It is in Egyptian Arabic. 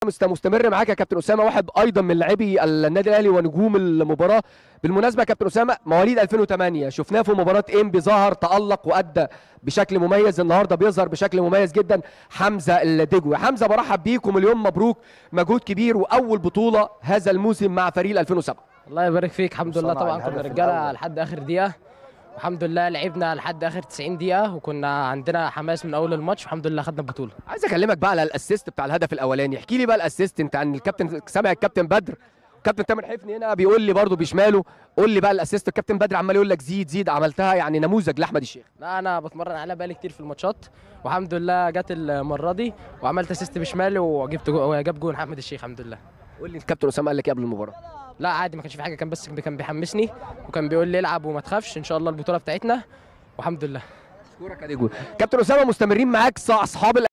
مست- مستمر معاك يا كابتن اسامه واحد ايضا من لاعبي النادي الاهلي ونجوم المباراه بالمناسبه يا كابتن اسامه مواليد 2008 شفناه في مباراه انبي ظهر تالق وادى بشكل مميز النهارده بيظهر بشكل مميز جدا حمزه الدجوي حمزه برحب بيك ومليون مبروك مجهود كبير واول بطوله هذا الموسم مع فريق 2007 الله يبارك فيك الحمد لله وصنع طبعا كنا الهدف رجاله الأول. لحد اخر دقيقه والحمد لله لعبنا لحد اخر 90 دقيقه وكنا عندنا حماس من اول الماتش والحمد لله خدنا البطوله عايز اكلمك بقى على الاسيست بتاع الهدف الاولاني احكي لي بقى الاسيست انت عن الكابتن سامع الكابتن بدر كابتن تامر حفني هنا بيقول لي برضه بشماله قول لي بقى الاسيست الكابتن بدر عمال يقول لك زيد زيد عملتها يعني نموذج لاحمد الشيخ لا انا بتمرن عليها بقالي كتير في الماتشات والحمد لله جت المره دي وعملت اسيست بشمالي وجبت جو... وجاب جون احمد الشيخ الحمد لله قول لي الكابتن اسامه قال لك ايه قبل المباراه لا عادي ما كانش في حاجه كان بس كان بيحمسني وكان بيقول لي العب وما تخافش ان شاء الله البطوله بتاعتنا والحمد لله اشكرك يا ديجو كابتن اسامه مستمرين معاك ص- اصحاب